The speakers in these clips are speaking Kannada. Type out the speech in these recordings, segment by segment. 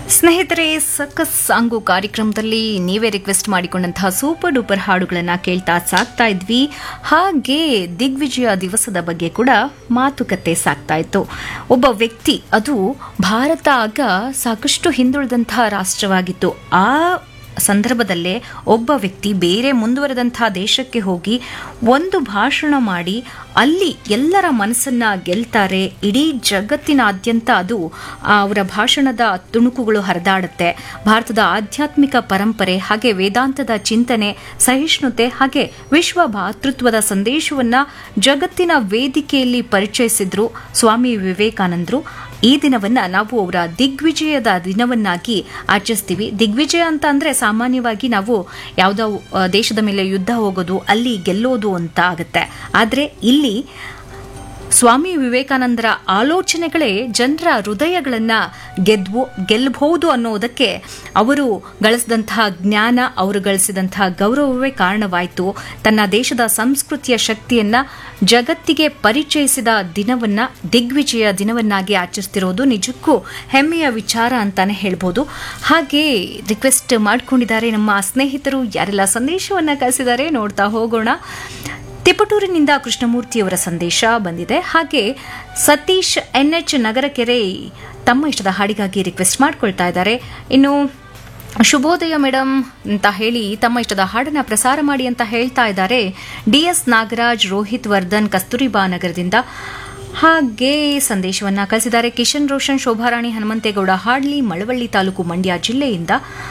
ಸ್ನೇಹಿತರೆ ಸಕ್ಕಸ್ ಸಾಂಗು ಕಾರ್ಯಕ್ರಮದಲ್ಲಿ ನೀವೇ ರಿಕ್ವೆಸ್ಟ್ ಮಾಡಿಕೊಂಡಂತಹ ಸೂಪರ್ ಡೂಪರ್ ಹಾಡುಗಳನ್ನ ಕೇಳ್ತಾ ಸಾಕ್ತಾ ಇದ್ವಿ ಹಾಗೆ ದಿಗ್ವಿಜಯ ದಿವಸದ ಬಗ್ಗೆ ಕೂಡ ಮಾತುಕತೆ ಸಾಕ್ತಾ ಇತ್ತು ಒಬ್ಬ ವ್ಯಕ್ತಿ ಅದು ಭಾರತ ಆಗ ಸಾಕಷ್ಟು ಹಿಂದುಳಿದಂತಹ ರಾಷ್ಟ್ರವಾಗಿತ್ತು ಆ ಸಂದರ್ಭದಲ್ಲೇ ಒಬ್ಬ ವ್ಯಕ್ತಿ ಬೇರೆ ಮುಂದುವರೆದಂತಹ ದೇಶಕ್ಕೆ ಹೋಗಿ ಒಂದು ಭಾಷಣ ಮಾಡಿ ಅಲ್ಲಿ ಎಲ್ಲರ ಮನಸ್ಸನ್ನ ಗೆಲ್ತಾರೆ ಇಡೀ ಜಗತ್ತಿನಾದ್ಯಂತ ಅದು ಆ ಅವರ ಭಾಷಣದ ತುಣುಕುಗಳು ಹರಿದಾಡುತ್ತೆ ಭಾರತದ ಆಧ್ಯಾತ್ಮಿಕ ಪರಂಪರೆ ಹಾಗೆ ವೇದಾಂತದ ಚಿಂತನೆ ಸಹಿಷ್ಣುತೆ ಹಾಗೆ ವಿಶ್ವ ಭಾತೃತ್ವದ ಸಂದೇಶವನ್ನ ಜಗತ್ತಿನ ವೇದಿಕೆಯಲ್ಲಿ ಪರಿಚಯಿಸಿದ್ರು ಸ್ವಾಮಿ ವಿವೇಕಾನಂದರು ಈ ದಿನವನ್ನ ನಾವು ಅವರ ದಿಗ್ವಿಜಯದ ದಿನವನ್ನಾಗಿ ಆಚರಿಸ್ತೀವಿ ದಿಗ್ವಿಜಯ ಅಂತ ಅಂದ್ರೆ ಸಾಮಾನ್ಯವಾಗಿ ನಾವು ಯಾವುದೋ ಆ, ದೇಶದ ಮೇಲೆ ಯುದ್ಧ ಹೋಗೋದು ಅಲ್ಲಿ ಗೆಲ್ಲೋದು ಅಂತ ಆಗುತ್ತೆ ಆದ್ರೆ ಇಲ್ಲಿ ಸ್ವಾಮಿ ವಿವೇಕಾನಂದರ ಆಲೋಚನೆಗಳೇ ಜನರ ಹೃದಯಗಳನ್ನ ಗೆದ್ವು ಗೆಲ್ಲಬಹುದು ಅನ್ನೋದಕ್ಕೆ ಅವರು ಗಳಿಸಿದಂತಹ ಜ್ಞಾನ ಅವರು ಗಳಿಸಿದಂತಹ ಗೌರವವೇ ಕಾರಣವಾಯಿತು ತನ್ನ ದೇಶದ ಸಂಸ್ಕೃತಿಯ ಶಕ್ತಿಯನ್ನ ಜಗತ್ತಿಗೆ ಪರಿಚಯಿಸಿದ ದಿನವನ್ನ ದಿಗ್ವಿಜಯ ದಿನವನ್ನಾಗಿ ಆಚರಿಸ್ತಿರೋದು ನಿಜಕ್ಕೂ ಹೆಮ್ಮೆಯ ವಿಚಾರ ಅಂತಾನೆ ಹೇಳ್ಬೋದು ಹಾಗೆ ರಿಕ್ವೆಸ್ಟ್ ಮಾಡ್ಕೊಂಡಿದ್ದಾರೆ ನಮ್ಮ ಸ್ನೇಹಿತರು ಯಾರೆಲ್ಲ ಸಂದೇಶವನ್ನ ಕಳಿಸಿದ್ದಾರೆ ನೋಡ್ತಾ ಹೋಗೋಣ ತಿಪಟೂರಿನಿಂದ ಕೃಷ್ಣಮೂರ್ತಿಯವರ ಸಂದೇಶ ಬಂದಿದೆ ಹಾಗೆ ಸತೀಶ್ ಎನ್ಎಚ್ ನಗರಕೆರೆ ತಮ್ಮ ಇಷ್ಟದ ಹಾಡಿಗಾಗಿ ರಿಕ್ವೆಸ್ಟ್ ಮಾಡ್ಕೊಳ್ತಾ ಇದ್ದಾರೆ ಇನ್ನು ಶುಭೋದಯ ಮೇಡಮ್ ಅಂತ ಹೇಳಿ ತಮ್ಮ ಇಷ್ಟದ ಹಾಡನ್ನ ಪ್ರಸಾರ ಮಾಡಿ ಅಂತ ಹೇಳ್ತಾ ಇದ್ದಾರೆ ಡಿಎಸ್ ನಾಗರಾಜ್ ರೋಹಿತ್ ವರ್ಧನ್ ಕಸ್ತೂರಿಬಾ ನಗರದಿಂದ ಹಾಗೆ ಸಂದೇಶವನ್ನ ಕಳಿಸಿದ್ದಾರೆ ಕಿಶನ್ ರೋಷನ್ ಶೋಭಾರಾಣಿ ಹನುಮಂತೇಗೌಡ ಹಾಡ್ಲಿ ಮಳವಳ್ಳಿ ತಾಲೂಕು ಮಂಡ್ಯ ಜಿಲ್ಲೆಯಿಂದ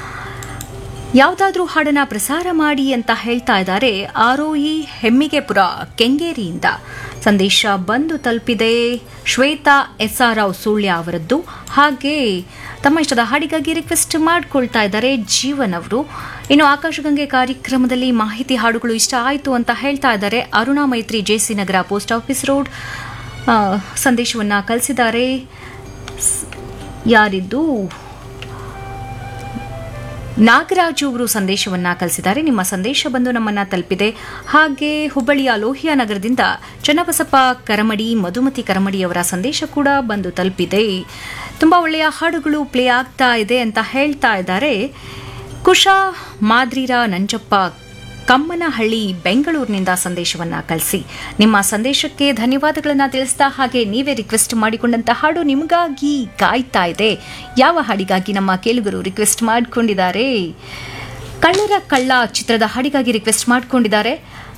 ಯಾವುದಾದ್ರೂ ಹಾಡನ್ನ ಪ್ರಸಾರ ಮಾಡಿ ಅಂತ ಹೇಳ್ತಾ ಇದ್ದಾರೆ ಆರೋಹಿ ಹೆಮ್ಮಿಗೆಪುರ ಕೆಂಗೇರಿಯಿಂದ ಸಂದೇಶ ಬಂದು ತಲುಪಿದೆ ಶ್ವೇತಾ ಎಸ್ ಆರ್ ರಾವ್ ಸುಳ್ಯ ಅವರದ್ದು ಹಾಗೆ ತಮ್ಮ ಇಷ್ಟದ ಹಾಡಿಗಾಗಿ ರಿಕ್ವೆಸ್ಟ್ ಮಾಡ್ಕೊಳ್ತಾ ಇದ್ದಾರೆ ಜೀವನ್ ಅವರು ಇನ್ನು ಆಕಾಶಗಂಗೆ ಕಾರ್ಯಕ್ರಮದಲ್ಲಿ ಮಾಹಿತಿ ಹಾಡುಗಳು ಇಷ್ಟ ಆಯಿತು ಅಂತ ಹೇಳ್ತಾ ಇದ್ದಾರೆ Aruna Maitri JC Nagar post office road ಆ, ಸಂದೇಶವನ್ನ ಕಳಿಸಿದ್ದಾರೆ ಸ್- ಯಾರಿದ್ದು ನಾಗರಾಜು ಅವರು ಸಂದೇಶವನ್ನ ಕಳಿಸಿದ್ದಾರೆ ನಿಮ್ಮ ಸಂದೇಶ ಬಂದು ನಮ್ಮನ್ನ ತಲುಪಿದೆ ಹಾಗೆ ಹುಬ್ಬಳ್ಳಿಯ ಲೋಹಿಯಾ ನಗರದಿಂದ ಚನ್ನಬಸಪ್ಪ ಕರಮಡಿ ಮಧುಮತಿ ಕರಮಡಿ ಅವರ ಸಂದೇಶ ಕೂಡ ಬಂದು ತಲುಪಿದೆ ತುಂಬಾ ಒಳ್ಳೆಯ ಹಾಡುಗಳು ಪ್ಲೇ ಆಗ್ತಾ ಇದೆ ಅಂತ ಹೇಳ್ತಾ ಇದ್ದಾರೆ ಕುಶಾ ಮಾದ್ರಿರ ನಂಜಪ್ಪ ಕಮ್ಮನಹಳ್ಳಿ ಬೆಂಗಳೂರಿನಿಂದ ಸಂದೇಶವನ್ನ ಕಳಿಸಿ ನಿಮ್ಮ ಸಂದೇಶಕ್ಕೆ ಧನ್ಯವಾದಗಳನ್ನ ತಿಳಿಸ್ತಾ ಹಾಗೆ ನೀವೇ ರಿಕ್ವೆಸ್ಟ್ ಮಾಡಿಕೊಂಡಂತ ಹಾಡು ನಿಮಗಾಗಿ ಕಾಯ್ತಾ ಇದೆ ಯಾವ ಹಾಡಿಗಾಗಿ ನಮ್ಮ ಕೇಳುಗರು ರಿಕ್ವೆಸ್ಟ್ ಮಾಡಿಕೊಂಡಿದ್ದಾರೆ ಕಳ್ಳರ ಕಳ್ಳ ಚಿತ್ರದ ಹಾಡಿಗಾಗಿ ರಿಕ್ವೆಸ್ಟ್ ಮಾಡಿಕೊಂಡಿದ್ದಾರೆ